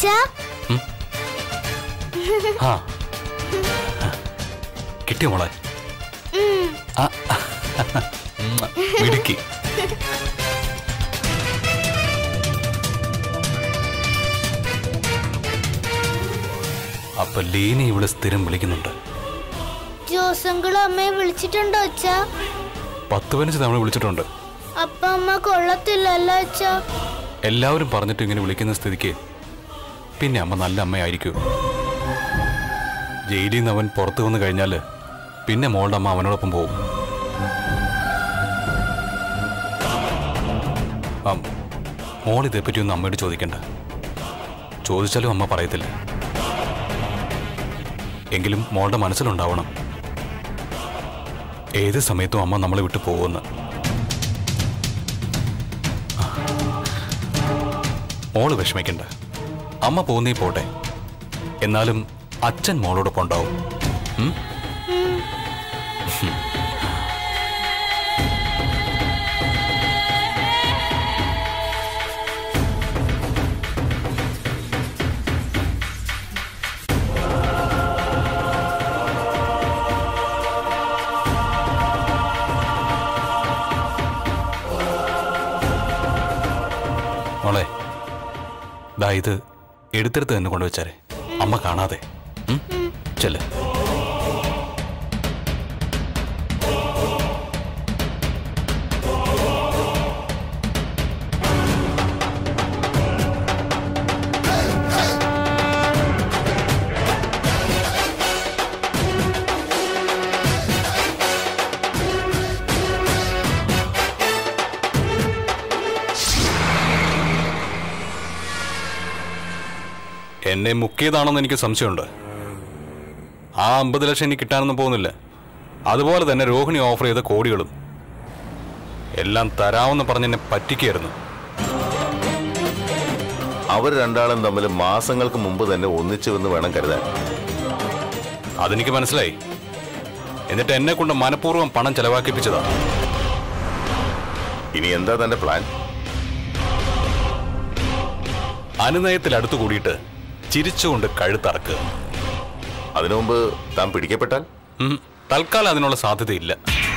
അച്ഛാ ആ കിട്ടിയോ മോളെ ഉം. ആ ഉം, മിടുക്കി അപ്പൊ ലീന ഇവിടെ സ്ഥിരം വിളിക്കുന്നുണ്ട് ജോസങ്കിൾ അമ്മയെ വിളിച്ചിട്ടുണ്ടോ അച്ഛാ പത്ത് പതിനഞ്ച് തവണ വിളിച്ചിട്ടുണ്ട് അപ്പ അമ്മ കൊള്ളത്തില്ലല്ലോ അച്ഛാ എല്ലാവരും പറഞ്ഞിട്ട് ഇങ്ങനെ വിളിക്കുന്ന സ്ഥിതിക്ക് പിന്നെ അമ്മ നല്ല അമ്മയായിരിക്കും ജയിലിൽ നിന്ന് അവൻ പുറത്തു വന്നു കഴിഞ്ഞാൽ പിന്നെ മോളുടെ അമ്മ അവനോടൊപ്പം പോകും ആ, മോൾ ഇതേപ്പറ്റി ഒന്നും അമ്മയോട് ചോദിക്കണ്ട ചോദിച്ചാലും അമ്മ പറയത്തില്ല എങ്കിലും മോളുടെ മനസ്സിലുണ്ടാവണം ഏത് സമയത്തും അമ്മ നമ്മളെ വിട്ടു പോകുമെന്ന് മോള് വിഷമിക്കണ്ട അമ്മ പോന്നേ പോട്ടെ എന്നാലും അച്ഛൻ മോളോടൊപ്പം ഉണ്ടാവും ഉം? മോളെ ദാ ഇത് എടുത്തെടുത്ത് തന്നെ കൊണ്ടുവച്ചാരെ അമ്മ കാണാതെ ഉം? ചെല്ല് എന്നെ മുക്കിയതാണെന്ന് എനിക്ക് സംശയമുണ്ട് ആ അമ്പത് ലക്ഷം എനിക്ക് കിട്ടാനൊന്നും പോകുന്നില്ല അതുപോലെ തന്നെ രോഹിണി ഓഫർ ചെയ്ത കോടികളും എല്ലാം തരാമെന്ന് പറഞ്ഞ് എന്നെ പറ്റിക്കായിരുന്നു അവർ രണ്ടാളും തമ്മിൽ മാസങ്ങൾക്ക് മുമ്പ് തന്നെ ഒന്നിച്ചുവെന്ന് വേണം കരുതാൻ അതെനിക്ക് മനസ്സിലായി എന്നിട്ട് എന്നെ കൊണ്ട് മനഃപൂർവ്വം പണം ചെലവാക്കിപ്പിച്ചതാ ഇനി എന്താ തന്റെ പ്ലാൻ അനുനയത്തിൽ അടുത്തു കൂടിയിട്ട് ചിരിച്ചുകൊണ്ട് കഴുത്തറക്കുക അതിനു മുമ്പ് താൻ പിടിക്കപ്പെട്ടാൽ ഉം, തൽക്കാലം അതിനുള്ള സാധ്യതയില്ല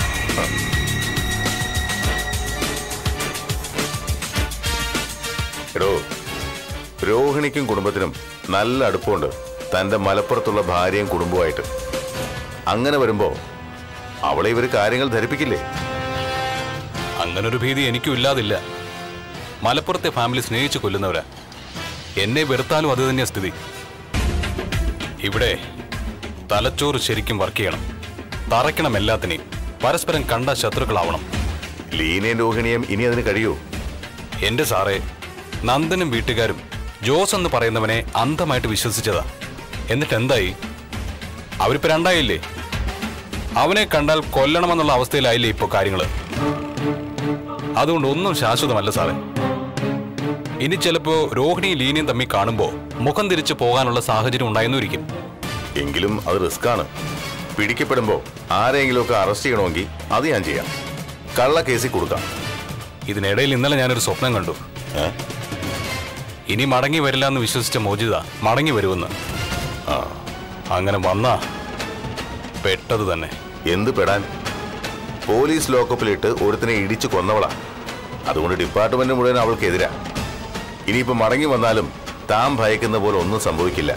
എടോ രോഹിണിക്കും കുടുംബത്തിനും നല്ല അടുപ്പമുണ്ട് തന്റെ മലപ്പുറത്തുള്ള ഭാര്യയും കുടുംബവുമായിട്ട് അങ്ങനെ വരുമ്പോ അവളെ ഇവര് കാര്യങ്ങൾ ധരിപ്പിക്കില്ലേ അങ്ങനൊരു ഭീതി എനിക്കും ഇല്ലാതില്ല മലപ്പുറത്തെ ഫാമിലി സ്നേഹിച്ചു കൊല്ലുന്നവരാ എന്നെ വെറുത്താലും അത് തന്നെയാ സ്ഥിതി ഇവിടെ തലച്ചോറ് ശരിക്കും വർക്ക് ചെയ്യണം തറയ്ക്കണം എല്ലാത്തിനെയും പരസ്പരം കണ്ട ശത്രുക്കളാവണം ലീനയും രോഹിണിയും ഇനി അതിന് കഴിയൂ എന്റെ സാറേ നന്ദനും വീട്ടുകാരും ജോസ് എന്ന് പറയുന്നവനെ അന്ധമായിട്ട് വിശ്വസിച്ചതാ എന്നിട്ട് എന്തായി അവരിപ്പോ രണ്ടായില്ലേ അവനെ കണ്ടാൽ കൊല്ലണമെന്നുള്ള അവസ്ഥയിലായില്ലേ ഇപ്പോ കാര്യങ്ങള് അതുകൊണ്ട് ഒന്നും ശാശ്വതമല്ല സാറേ ഇനി ചിലപ്പോ രോഹിണിയും ലീനയും തമ്മിൽ കാണുമ്പോ മുഖം തിരിച്ചു പോകാനുള്ള സാഹചര്യം ഉണ്ടായെന്നിരിക്കും എങ്കിലും അത് റിസ്ക് ആണ് പിടിക്കപ്പെടുമ്പോ ആരെങ്കിലുമൊക്കെ അറസ്റ്റ് ചെയ്യണമെങ്കിൽ അത് ഞാൻ ചെയ്യാം കള്ള കേസിൽ കൊടുക്കാം ഇതിനിടയിൽ ഇന്നലെ ഞാനൊരു സ്വപ്നം കണ്ടു ഏ? ഇനി മടങ്ങി വരില്ല എന്ന് വിശ്വസിച്ച മോചിത മടങ്ങി വരുമെന്ന് ആ അങ്ങനെ വന്നാ പെട്ടത് തന്നെ എന്ത് പെടാൻ പോലീസ് ലോക്കപ്പിലിട്ട് ഒരുത്തിനെ ഇടിച്ചു കൊന്നവളാ അതുകൊണ്ട് ഡിപ്പാർട്ട്മെന്റ് മുഴുവൻ അവൾക്കെതിരാ ഇനിയിപ്പോ മടങ്ങി വന്നാലും താൻ ഭയക്കുന്ന പോലെ ഒന്നും സംഭവിക്കില്ല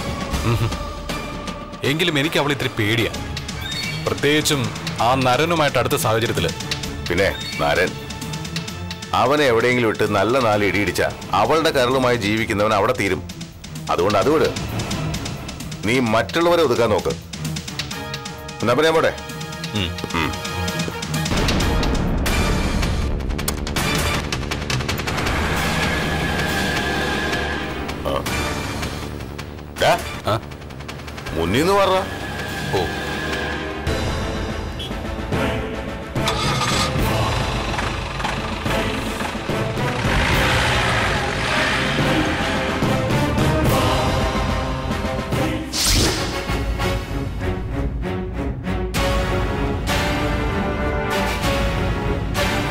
എങ്കിലും എനിക്ക് അവൾ ഇത്തിരി പേടിയാ പ്രത്യേകിച്ചും ആ നരനുമായിട്ട് അടുത്ത സാഹചര്യത്തില് പിന്നെ നരൻ അവനെ എവിടെയെങ്കിലും ഇട്ട് നല്ല നാല് ഇടിയിടിച്ച അവളുടെ കരളുമായി ജീവിക്കുന്നവൻ അവിടെ തീരും അതുകൊണ്ട് അതുവിട് നീ മറ്റുള്ളവരെ ഒതുക്കാൻ നോക്ക് എന്നാ പറയാൻ പോട്ടെ ഉം. ഉം. ആ. ഡാ, ആ? മുന്നിൽ നിന്ന് പറഞ്ഞ ഓ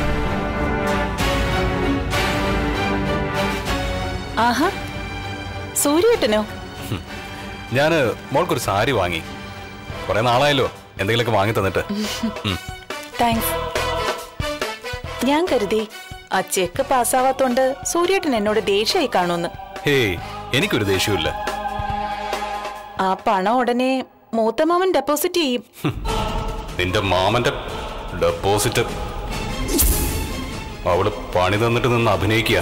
ആഹാ സൂര്യേട്ടനോ ഞാൻ മോൾക്കൊരു സാരി വാങ്ങി കുറെ നാളായല്ലോ എന്തെങ്കിലുമൊക്കെ വാങ്ങി തന്നിട്ട് ഉം. താങ്ക്സ് ഞാൻ കരുതി ആ ചെക്ക് പാസ്സാവാത്തോണ്ട് സൂര്യേട്ടൻ എന്നോട് ദേഷ്യമായി കാണുമെന്ന് ഹേയ് എനിക്കൊരു ദേഷ്യമില്ല ആ പണം ഉടനെ മൂത്തമാമൻ ഡെപ്പോസിറ്റ് ചെയ്യും നിന്റെ മാമന്റെ ഡെപ്പോസിറ്റ് അവള് പണി തന്നിട്ട് നിന്ന് അഭിനയിക്കുക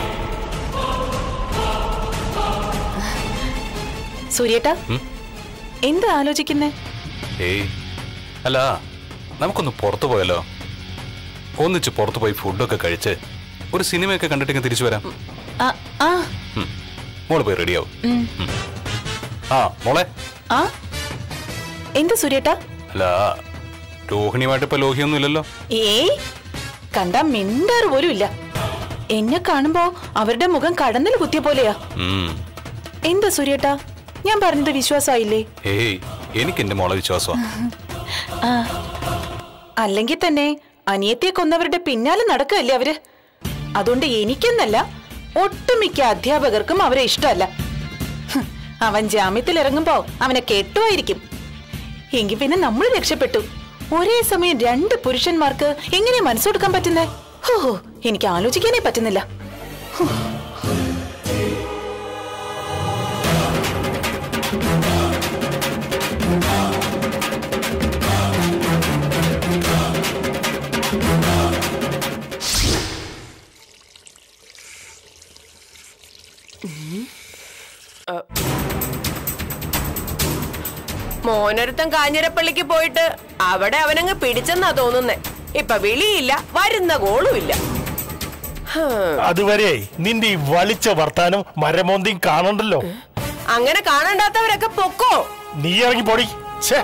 സൂര്യേട്ടാ ഉം? എന്താ ആലോചിക്കുന്നേ ഏയ് അല്ല നമുക്കൊന്ന് പുറത്തു പോയല്ലോ ഒന്നിച്ച് പുറത്തു പോയി ഫുഡൊക്കെ കഴിച്ച് ഒരു സിനിമയൊക്കെ കണ്ടിട്ട് തിരിച്ചു വരാം ആ ആ ഉം. മോള് പോയി റെഡിയാവും ഉം. ആ മോളെ ആ എന്താ സൂര്യേട്ടാ അല്ല രോഹിണിയുമായിട്ട് ഇപ്പൊ ലോഹിയൊന്നും ഇല്ലല്ലോ ഏയ് കണ്ടാ മിണ്ടാറ് പോലും ഇല്ല എന്നെ കാണുമ്പോ അവരുടെ മുഖം കടന്നിൽ കുത്തിയ പോലെയാ ഉം. എന്താ സൂര്യേട്ടാ ഞാൻ പറഞ്ഞത് വിശ്വാസമായില്ലേ ഏയ് എനിക്ക് എന്റെ മോളെ വിശ്വാസമാണ് ആ അല്ലെങ്കിൽ തന്നെ അനിയത്തെ കൊന്നവരുടെ പിന്നാലെ നടക്കല്ലേ അവര് അതുകൊണ്ട് എനിക്കെന്നല്ല ഒട്ടുമിക്ക അധ്യാപകർക്കും അവരെ ഇഷ്ടമല്ല ഹ്, അവൻ ജാമ്യത്തിൽ ഇറങ്ങുമ്പോ അവനെ കെട്ടുമായിരിക്കും എങ്കിൽ പിന്നെ നമ്മൾ രക്ഷപ്പെട്ടു ഒരേ സമയം രണ്ട് പുരുഷന്മാർക്ക് എങ്ങനെ മനസ്സൊടുക്കാൻ പറ്റുന്നേ ഹോ എനിക്ക് ആലോചിക്കാനേ പറ്റുന്നില്ല മോനൊരുത്തൻ കാഞ്ഞിരപ്പള്ളിക്ക് പോയിട്ട് അവിടെ അവനങ്ങ് പിടിച്ചെന്നാ തോന്നുന്നേ ഇപ്പൊ വിളിയില്ല വരുന്ന കോളുമില്ല ഹ്, അതുവരെ നിന്റെ ഈ വളിച്ച വർത്താനം മരമോന്തിയും കാണണ്ടല്ലോ അങ്ങനെ കാണണ്ടാത്തവരൊക്കെ പൊക്കോ നീ ഇറങ്ങി പോടി ഛേ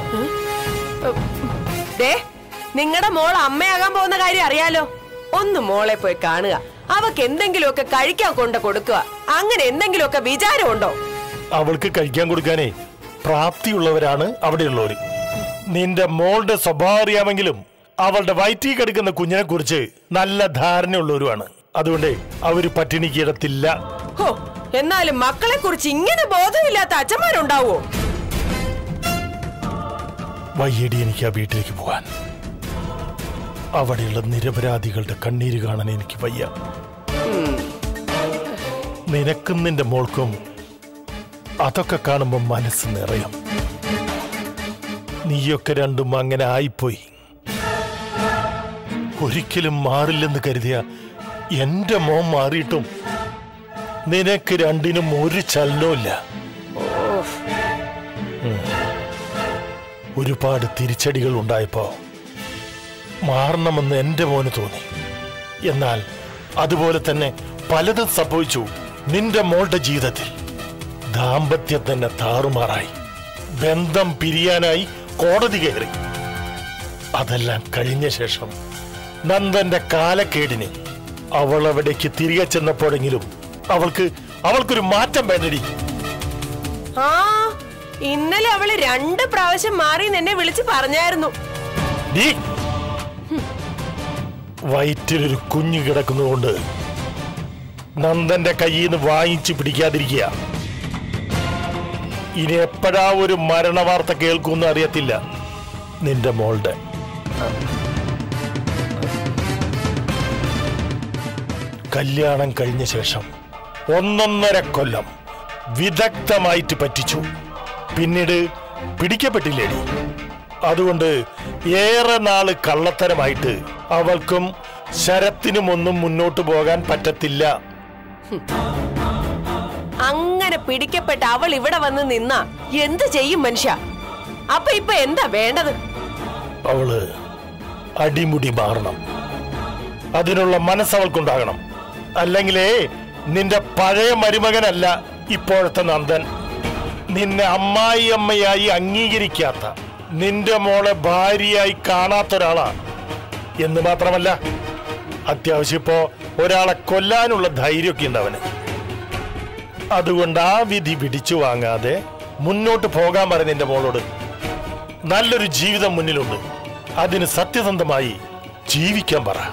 ദേ നിങ്ങളുടെ മോൾ അമ്മയാകാൻ പോകുന്ന കാര്യം അറിയാലോ ഒന്ന് മോളെ പോയി കാണുക അവക്ക് എന്തെങ്കിലുമൊക്കെ കഴിക്കാൻ കൊണ്ട് കൊടുക്കുക അങ്ങനെ എന്തെങ്കിലുമൊക്കെ വിചാരമുണ്ടോ അവൾക്ക് കഴിക്കാൻ കൊടുക്കാനേ പ്രാപ്തിയുള്ളവരാണ് അവിടെയുള്ളവര് നിന്റെ മോളുടെ സ്വഭാവം അറിയാമെങ്കിലും അവളുടെ വയറ്റിൽ കിടക്കുന്ന കുഞ്ഞിനെ കുറിച്ച് നല്ല ധാരണയുള്ളവരുമാണ് അതുകൊണ്ട് അവര് പട്ടിണിക്ക് ഇടത്തില്ല ഹോ എന്നാലും മക്കളെ കുറിച്ച് ഇങ്ങനെ ബോധമില്ലാത്ത അച്ഛന്മാരുണ്ടാവോ വയ്യടി എനിക്ക് ആ വീട്ടിലേക്ക് പോകാൻ അവിടെയുള്ള നിരപരാധികളുടെ കണ്ണീര് കാണാൻ എനിക്ക് വയ്യ നിനക്കും നിന്റെ മോൾക്കും അതൊക്കെ കാണുമ്പോൾ മനസ്സ് നിറയും നീയൊക്കെ രണ്ടും അങ്ങനെ ആയിപ്പോയി ഒരിക്കലും മാറില്ലെന്ന് കരുതിയ എന്റെ മോൻ മാറിയിട്ടും നിനക്ക് രണ്ടിനും ഒരു ചലനവും ഒരുപാട് തിരിച്ചടികൾ ഉണ്ടായപ്പോ മാറണമെന്ന് എന്റെ മോന് തോന്നി എന്നാൽ അതുപോലെ തന്നെ പലതും സംഭവിച്ചു നിന്റെ മോളുടെ ജീവിതത്തിൽ ദാമ്പത്യം തന്നെ താറുമാറായി ബന്ധം പിരിയാനായി കോടതി കയറി അതെല്ലാം കഴിഞ്ഞ ശേഷം നന്ദന്റെ കാലക്കേടിന് അവൾ അവിടേക്ക് തിരികെ ചെന്നപ്പോഴെങ്കിലും അവൾക്ക് അവൾക്കൊരു മാറ്റം വേണ്ടടി ആ ഇന്നലെ അവള് രണ്ട് പ്രാവശ്യം മാറി എന്നെ വിളിച്ച് പറഞ്ഞായിരുന്നു നീ വയറ്റിലൊരു കുഞ്ഞു കിടക്കുന്നതുകൊണ്ട് നന്ദന്റെ കയ്യിൽ നിന്ന് വാങ്ങിച്ചു പിടിക്കാതിരിക്കുക ഇനി എപ്പോഴാ ഒരു മരണവാർത്ത കേൾക്കുമെന്ന് അറിയത്തില്ല നിന്റെ മോളുടെ കല്യാണം കഴിഞ്ഞ ശേഷം ഒന്നൊന്നര കൊല്ലം വിദഗ്ധമായിട്ട് പറ്റിച്ചു പിന്നീട് പിടിക്കപ്പെട്ടില്ലേടി അതുകൊണ്ട് ഏറെ നാള് കള്ളത്തരമായിട്ട് അവൾക്കും ശരത്തിനും ഒന്നും മുന്നോട്ട് പോകാൻ പറ്റത്തില്ല അങ്ങനെ പിടിക്കപ്പെട്ട അവൾ ഇവിടെ വന്ന് നിന്ന എന്ത് ചെയ്യും മനുഷ്യ അപ്പൊ ഇപ്പൊ എന്താ വേണ്ടത് അവള് അടിമുടി മാറണം അതിനുള്ള മനസ്സ് അവൾക്കുണ്ടാകണം അല്ലെങ്കിലേ നിന്റെ പഴയ മരുമകനല്ല ഇപ്പോഴത്തെ നന്ദൻ നിന്നെ അമ്മായി അമ്മയായി അംഗീകരിക്കാത്ത നിന്റെ മോളെ ഭാര്യയായി കാണാത്ത ഒരാളാ എന്ന് മാത്രമല്ല അത്യാവശ്യം ഇപ്പോ ഒരാളെ കൊല്ലാനുള്ള ധൈര്യമൊക്കെ ഉണ്ട് അവന് അതുകൊണ്ട് ആ വിധി പിടിച്ചു വാങ്ങാതെ മുന്നോട്ട് പോകാൻ പറ നിന്റെ മോളോട് നല്ലൊരു ജീവിതം മുന്നിലുണ്ട് അതിന് സത്യസന്ധമായി ജീവിക്കാൻ പറ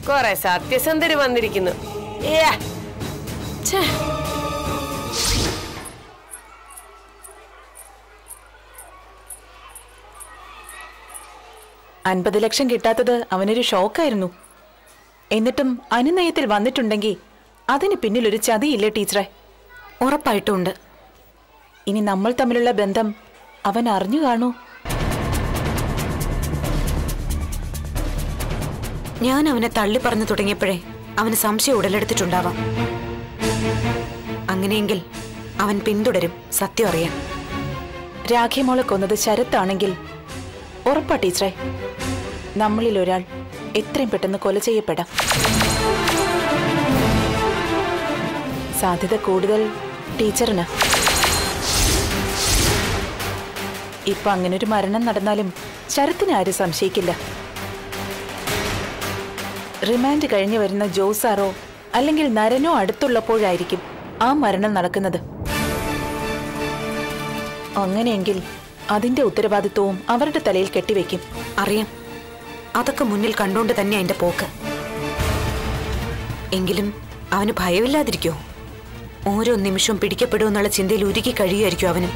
കൊറേ സത്യസന്ധര് വന്നിരിക്കുന്നു ഏ ഛേ അൻപത് ലക്ഷം കിട്ടാത്തത് അവനൊരു ഷോക്കായിരുന്നു എന്നിട്ടും അനുനയത്തിൽ വന്നിട്ടുണ്ടെങ്കിൽ അതിന് പിന്നിലൊരു ചതിയില്ലേ ടീച്ചറെ ഉറപ്പായിട്ടുമുണ്ട് ഇനി നമ്മൾ തമ്മിലുള്ള ബന്ധം അവൻ അറിഞ്ഞു കാണൂ ഞാൻ അവനെ തള്ളി പറഞ്ഞു തുടങ്ങിയപ്പോഴേ അവന് സംശയം ഉടലെടുത്തിട്ടുണ്ടാവാം അങ്ങനെയെങ്കിൽ അവൻ പിന്തുടരും സത്യം അറിയാൻ രാഖിമോളെ കൊന്നത് ശരത്താണെങ്കിൽ ഉറപ്പാ ടീച്ചറെ നമ്മളിൽ ഒരാൾ എത്രയും പെട്ടെന്ന് കൊല ചെയ്യപ്പെടാം സാധ്യത കൂടുതൽ ടീച്ചറിന് ഇപ്പൊ അങ്ങനൊരു മരണം നടന്നാലും ശരത്തിനെ ആരും സംശയിക്കില്ല റിമാൻഡ് കഴിഞ്ഞു വരുന്ന ജോസാറോ അല്ലെങ്കിൽ നരനോ അടുത്തുള്ളപ്പോഴായിരിക്കും ആ മരണം നടക്കുന്നത് അങ്ങനെയെങ്കിൽ അതിന്റെ ഉത്തരവാദിത്വവും അവരുടെ തലയിൽ കെട്ടിവെക്കും അറിയാം അതൊക്കെ മുന്നിൽ കണ്ടുകൊണ്ട് തന്നെ എന്റെ പോക്ക് എങ്കിലും അവന് ഭയമില്ലാതിരിക്കോ ഓരോ നിമിഷവും പിടിക്കപ്പെടുമെന്നുള്ള ചിന്തയിൽ ഉരുകി കഴിയുമായിരിക്കും അവന്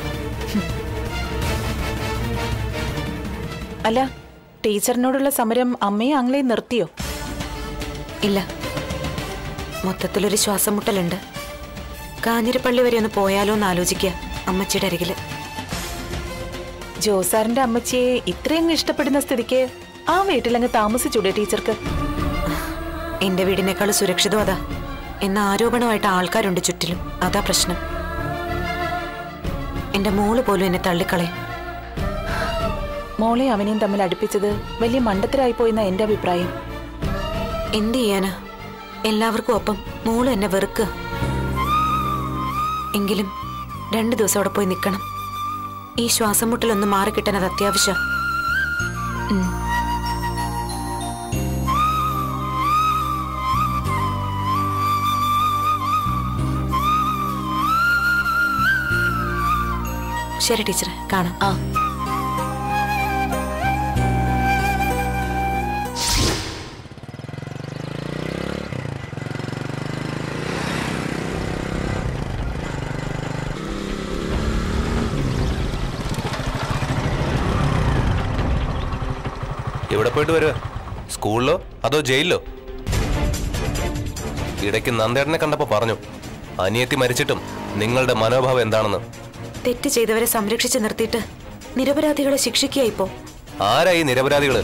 അല്ല ടീച്ചറിനോടുള്ള സമരം അമ്മയെ ആങ്ങളെ നിർത്തിയോ ഇല്ല മൊത്തത്തിലൊരു ശ്വാസം മുട്ടലുണ്ട് കാഞ്ഞിരപ്പള്ളി വരെ ഒന്ന് പോയാലോ എന്ന് ആലോചിക്കുക അമ്മച്ചിയുടെ അരികില് ജോസാറിന്റെ അമ്മച്ചിയെ ഇത്രയങ്ങ് ഇഷ്ടപ്പെടുന്ന സ്ഥിതിക്ക് ആ വീട്ടിലങ്ങ് താമസിച്ചൂടെ ടീച്ചർക്ക് എന്റെ വീടിനേക്കാൾ സുരക്ഷിതം അതാ എന്ന ആരോപണമായിട്ട് ആൾക്കാരുണ്ട് ചുറ്റിലും അതാ പ്രശ്നം എന്റെ മോള് പോലും എന്നെ തള്ളിക്കളയും മോളെ അവനെയും തമ്മിൽ അടുപ്പിച്ചത് വലിയ മണ്ടത്തരായി പോയെന്ന എന്റെ അഭിപ്രായം എന്ത് ചെയ്യാനാ എല്ലാവർക്കും ഒപ്പം മോള് എന്നെ വെറുക്കുക എങ്കിലും രണ്ടു ദിവസം അവിടെ പോയി നിൽക്കണം ഈ ശ്വാസം മുട്ടലൊന്ന് മാറിക്കിട്ടാൻ അത് അത്യാവശ്യം ശരി ടീച്ചറെ കാണാം ആ എവിടെ പോയിട്ട് വരുക സ്കൂളിലോ അതോ ജയിലിലോ ഇടയ്ക്ക് നന്ദേട്ടനെ കണ്ടപ്പോ പറഞ്ഞു അനിയത്തി മരിച്ചിട്ടും നിങ്ങളുടെ മനോഭാവം എന്താണെന്ന് തെറ്റ് ചെയ്തവരെ സംരക്ഷിച്ച് നിർത്തിയിട്ട് നിരപരാധികളെ ശിക്ഷിക്കുക ഇപ്പോ ആരാ ഈ നിരപരാധികള്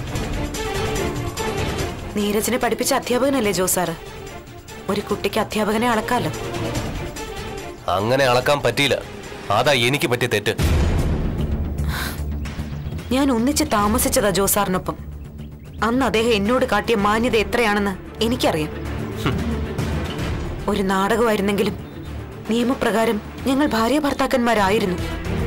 നീരജിനെ പഠിപ്പിച്ച അധ്യാപകനല്ലേ ജോസാറ് ഒരു കുട്ടിക്ക് അധ്യാപകനെ അളക്കാലോ അങ്ങനെ അളക്കാൻ പറ്റിയില്ല അതാ എനിക്ക് പറ്റിയ തെറ്റ് ഞാൻ ഒന്നിച്ച് താമസിച്ചതാ ജോസാറിനൊപ്പം അന്ന് അദ്ദേഹം എന്നോട് കാട്ടിയ മാന്യത എത്രയാണെന്ന് എനിക്കറിയാം ഒരു നാടകമായിരുന്നെങ്കിലും നിയമപ്രകാരം ഞങ്ങൾ ഭാര്യ ഭർത്താക്കന്മാരായിരുന്നു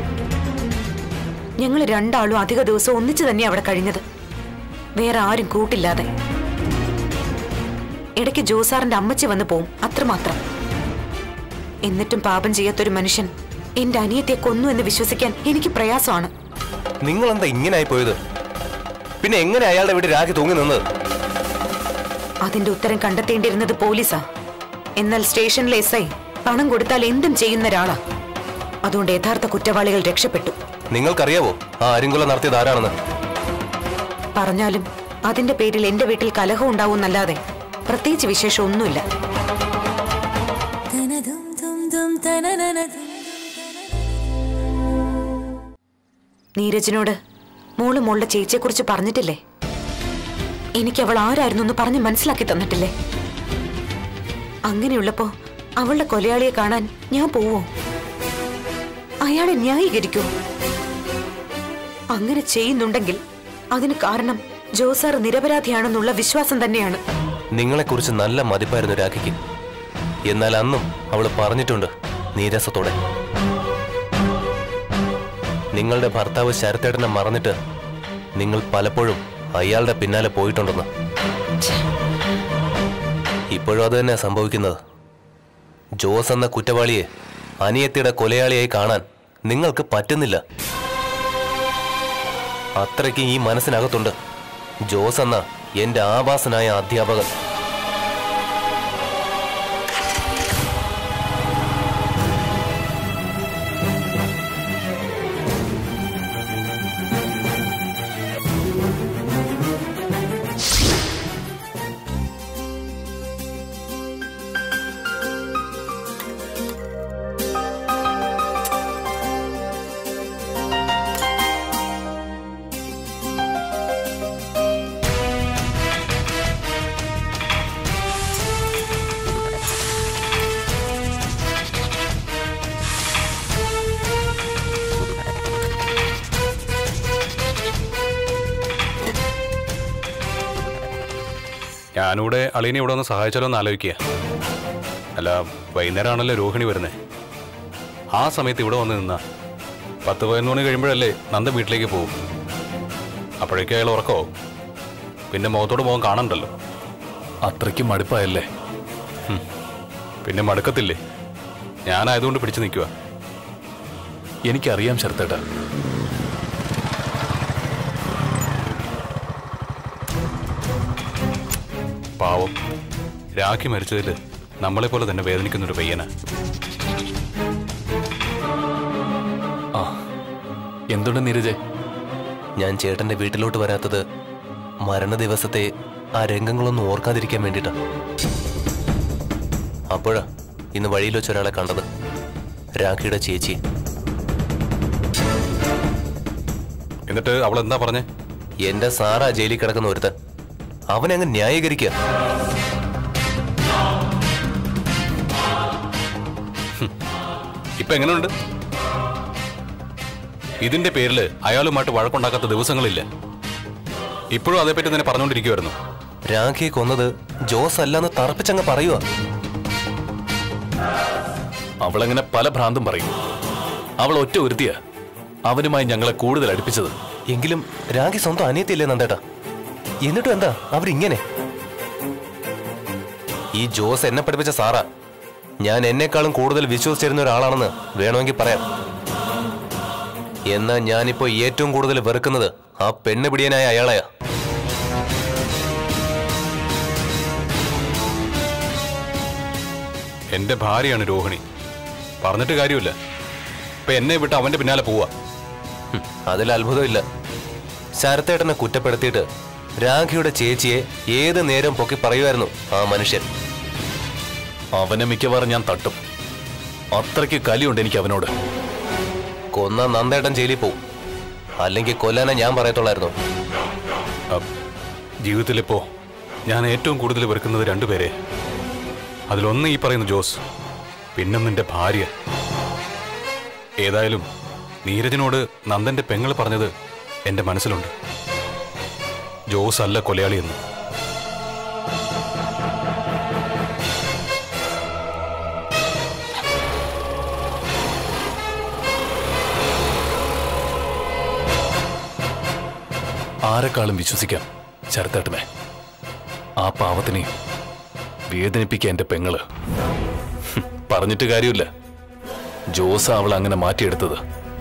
ഞങ്ങൾ രണ്ടാളും അധിക ദിവസം ഒന്നിച്ചു തന്നെ അവിടെ കഴിഞ്ഞത് വേറെ ആരും കൂട്ടില്ലാതെ ഇടയ്ക്ക് ജോസാറിന്റെ അമ്മച്ചി വന്ന് പോവും അത്രമാത്രം എന്നിട്ടും പാപം ചെയ്യാത്തൊരു മനുഷ്യൻ എന്റെ അനിയത്തെ കൊന്നു എന്ന് വിശ്വസിക്കാൻ എനിക്ക് പ്രയാസമാണ് നിങ്ങൾ എന്താ ഇങ്ങനായി പോയത് പിന്നെ എങ്ങനെ അയാളുടെ വീട് രാഖി തൂങ്ങി നിന്നത് അതിന്റെ ഉത്തരം കണ്ടെത്തേണ്ടിയിരുന്നത് പോലീസാ എന്നാൽ സ്റ്റേഷനിലെ എസ് ഐ പണം കൊടുത്താൽ എന്തും ചെയ്യുന്ന ഒരാളാ അതുകൊണ്ട് യഥാർത്ഥ കുറ്റവാളികൾ രക്ഷപ്പെട്ടു നിങ്ങൾക്കറിയാവോ ആ അരിങ്കുല നടത്തിയത് ആരാണെന്ന് പറഞ്ഞാലും അതിന്റെ പേരിൽ എന്റെ വീട്ടിൽ കലഹം ഉണ്ടാവുന്നല്ലാതെ പ്രത്യേകിച്ച് വിശേഷം ഒന്നുമില്ല നീരജിനോട് മോള് മോളുടെ ചേച്ചിയെക്കുറിച്ച് പറഞ്ഞിട്ടില്ലേ എനിക്ക് അവൾ ആരായിരുന്നു എന്ന് പറഞ്ഞ് മനസ്സിലാക്കി തന്നിട്ടില്ലേ അങ്ങനെയുള്ളപ്പോ അവളുടെ കൊലയാളിയെ കാണാൻ ഞാൻ പോവോ അയാളെ ന്യായീകരിക്കൂ അങ്ങനെ ചെയ്യുന്നുണ്ടെങ്കിൽ അതിന് കാരണം ജോസാർ നിരപരാധിയാണെന്നുള്ള വിശ്വാസം തന്നെയാണ് നിങ്ങളെക്കുറിച്ച് നല്ല മതിപ്പായിരുന്നു രാഖിക്ക് എന്നാൽ അന്നും അവൾ പറഞ്ഞിട്ടുണ്ട് നീരസത്തോടെ നിങ്ങളുടെ ഭർത്താവ് ശരത്തേട്ടനെ മറന്നിട്ട് നിങ്ങൾ പലപ്പോഴും അയാളുടെ പിന്നാലെ പോയിട്ടുണ്ടെന്ന് ഇപ്പോഴും അത് തന്നെ സംഭവിക്കുന്നത് ജോസ് എന്ന കുറ്റവാളിയെ അനിയത്തിയുടെ കൊലയാളിയായി കാണാൻ നിങ്ങൾക്ക് പറ്റുന്നില്ല അത്രയ്ക്ക് ഈ മനസ്സിനകത്തുണ്ട് ജോസ് എന്ന എന്റെ ആവാസനായ അധ്യാപകൻ ഞാനിവിടെ അളിയനെ ഇവിടെ ഒന്ന് സഹായിച്ചാലോ എന്ന് ആലോചിക്കുക അല്ല വൈകുന്നേരമാണല്ലോ രോഹിണി വരുന്നത് ആ സമയത്ത് ഇവിടെ വന്ന് നിന്നാ പത്ത് പതിനൊന്ന് മണി കഴിയുമ്പോഴല്ലേ നന്ദ വീട്ടിലേക്ക് പോകും അപ്പോഴേക്കും അയാൾ ഉറക്കമാവും പിന്നെ മുഖത്തോട് മുഖം കാണണ്ടല്ലോ അത്രയ്ക്ക് മടുപ്പായല്ലേ പിന്നെ മടുക്കത്തില്ലേ ഞാനായതുകൊണ്ട് പിടിച്ചു നിൽക്കുക എനിക്കറിയാം ശരത്തേട്ടാ പാവം രാഖി മരിച്ചതിൽ നമ്മളെപ്പോലെ തന്നെ വേദനിക്കുന്നൊരു പയ്യന ആ എന്തുണ്ട് നീരജെ ഞാൻ ചേട്ടന്റെ വീട്ടിലോട്ട് വരാത്തത് മരണ ദിവസത്തെ ആ രംഗങ്ങളൊന്നും ഓർക്കാതിരിക്കാൻ വേണ്ടിട്ടാ അപ്പോഴാ ഇന്ന് വഴിയിൽ വെച്ച് ഒരാളെ കണ്ടത് രാഖിയുടെ ചേച്ചി എന്നിട്ട് അവൾ എന്താ പറഞ്ഞേ എന്റെ സാറാ ജയിലിൽ കിടക്കുന്ന ഒരുത്തൻ അവനെ അങ്ങ് ന്യായീകരിക്കുക ഇപ്പൊ എങ്ങനെയുണ്ട് ഇതിന്റെ പേരിൽ അയാളുമായിട്ട് വഴക്കുണ്ടാക്കാത്ത ദിവസങ്ങളില്ല ഇപ്പോഴും അതേപ്പറ്റി തന്നെ പറഞ്ഞുകൊണ്ടിരിക്കുവായിരുന്നു രാഖിയെ കൊന്നത് ജോസ് അല്ലെന്ന് തറപ്പിച്ചങ്ങ് പറയുക അവളങ്ങനെ പല ഭ്രാന്തും പറയും അവൾ ഒറ്റ ഒരുത്തിയ അവനുമായി ഞങ്ങളെ കൂടുതൽ അടുപ്പിച്ചത് എങ്കിലും രാഖി സ്വന്തം അനിയത്തിയല്ലേ നന്ദേട്ടാ എന്നിട്ടും എന്താ അവരിങ്ങനെ ഈ ജോസ് എന്നെ പഠിപ്പിച്ച സാറാ ഞാൻ എന്നെക്കാളും കൂടുതൽ വിശ്വസിച്ചിരുന്ന ഒരാളാണെന്ന് വേണമെങ്കിൽ പറയാം എന്നാ ഞാനിപ്പോ ഏറ്റവും കൂടുതൽ വെറുക്കുന്നത് ആ പെണ്ണ് പിടിയനായ അയാളെയാ എന്റെ ഭാര്യയാണ് രോഹിണി പറഞ്ഞിട്ട് കാര്യമില്ല ഇപ്പൊ എന്നെ വിട്ട് അവന്റെ പിന്നാലെ പോവാ ഹും, അതിൽ അത്ഭുതമില്ല ശരത്തേട്ടനെ കുറ്റപ്പെടുത്തിയിട്ട് രാഖിയുടെ ചേച്ചിയെ ഏത് നേരം പൊക്കി പറയുമായിരുന്നു ആ മനുഷ്യൻ അവനെ മിക്കവാറും ഞാൻ തട്ടും അത്രയ്ക്ക് കലിയുണ്ട് എനിക്ക് അവനോട് കൊന്ന നന്ദേട്ടൻ ജയിലിൽ പോവും അല്ലെങ്കിൽ കൊല്ലാനെ ഞാൻ പറയത്തുള്ളായിരുന്നു അപ്പ് ജീവിതത്തിലിപ്പോ ഞാൻ ഏറ്റവും കൂടുതൽ വെറുക്കുന്നത് രണ്ടുപേരെ അതിലൊന്ന് ഈ പറയുന്ന ജോസ് പിന്നെ നിന്റെ ഭാര്യ ഏതായാലും നീരജിനോട് നന്ദന്റെ പെങ്ങൾ പറഞ്ഞത് എന്റെ മനസ്സിലുണ്ട് ജോസ് അല്ല കൊലയാളിയെന്ന് ആരെക്കാളും വിശ്വസിക്കാം ശരത്തേട്ടനെ ആ പാവത്തിനെ വേദനിപ്പിക്കാൻ എന്റെ പെങ്ങള് ഹും, പറഞ്ഞിട്ട് കാര്യമില്ല ജോസ് അവൾ അങ്ങനെ മാറ്റിയെടുത്തത്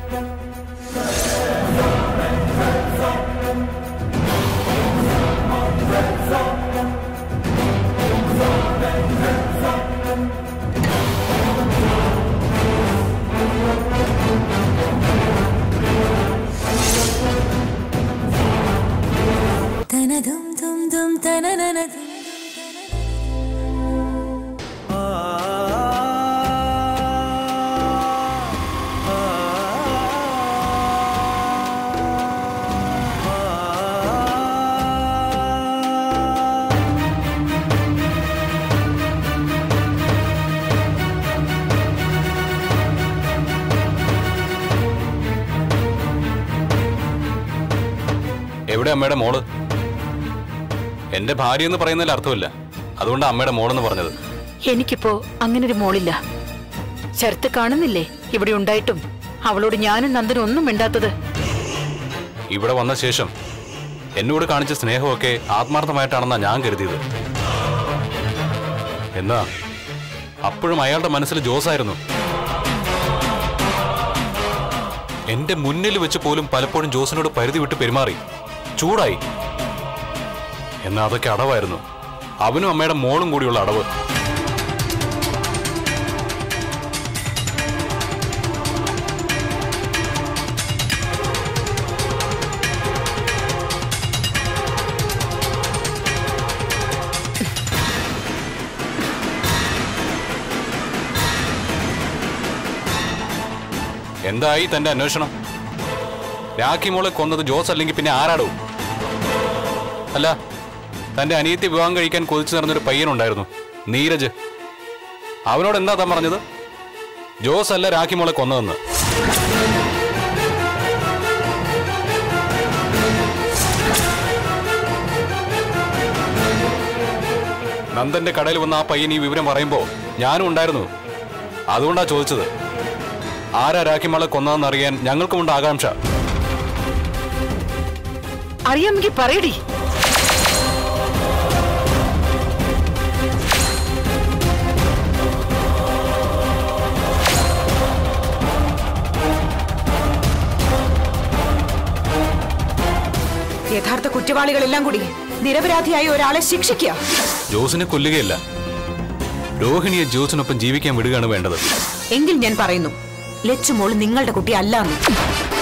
എവിടെ അമ്മയുടെ മോള് എന്റെ ഭാര്യ എന്ന് പറയുന്നതിൽ അർത്ഥമില്ല അതുകൊണ്ട് അമ്മയുടെ മോളെന്ന് പറഞ്ഞത് എനിക്കിപ്പോ അങ്ങനൊരു മോളില്ല ശരത്ത് കാണുന്നില്ലേ ഇവിടെ ഉണ്ടായിട്ടും അവളോട് ഞാനും നന്ദനും ഒന്നും മിണ്ടാത്തത് ഇവിടെ വന്ന ശേഷം എന്നോട് കാണിച്ച സ്നേഹമൊക്കെ ആത്മാർത്ഥമായിട്ടാണെന്നാ ഞാൻ കരുതിയത് എന്നാ അപ്പോഴും അയാളുടെ മനസ്സിൽ ജോസായിരുന്നു എന്റെ മുന്നിൽ വെച്ച് പോലും പലപ്പോഴും ജോസിനോട് പരിധി വിട്ട് പെരുമാറി ചൂടായി എന്നാ അതൊക്കെ അടവായിരുന്നു അവനും അമ്മയുടെ മോളും കൂടിയുള്ള അടവ് എന്തായി തന്റെ അന്വേഷണം രാഖി മോളെ കൊന്നത് ജോസ് അല്ലെങ്കിൽ പിന്നെ ആരാടോ അല്ല തന്റെ അനിയത്തി വിവാഹം കഴിക്കാൻ കൊതിച്ചു നടന്നൊരു പയ്യനുണ്ടായിരുന്നു നീരജ് അവനോട് എന്താ താൻ പറഞ്ഞത് ജോസ് അല്ല രാഖി മോളെ കൊന്നതെന്ന് നന്ദന്റെ കടയിൽ വന്ന ആ പയ്യൻ ഈ വിവരം പറയുമ്പോ ഞാനും ഉണ്ടായിരുന്നു അതുകൊണ്ടാ ചോദിച്ചത് ആരാ രാഖിമളെ കൊന്നതെന്ന് അറിയാൻ ഞങ്ങൾക്കുമുണ്ട് ആകാംക്ഷ അറിയാമെങ്കിൽ പറയടി യഥാർത്ഥ കുറ്റവാളികളെല്ലാം കൂടി നിരപരാധിയായ ഒരാളെ ശിക്ഷിക്കുക ജോസിനെ കൊല്ലുകയല്ല രോഹിണിയെ ജോസിനൊപ്പം ജീവിക്കാൻ വിടുകയാണ് വേണ്ടത് എങ്കിൽ ഞാൻ പറയുന്നു ലച്ചുമോൾ നിങ്ങളുടെ കുട്ടി അല്ലാന്ന്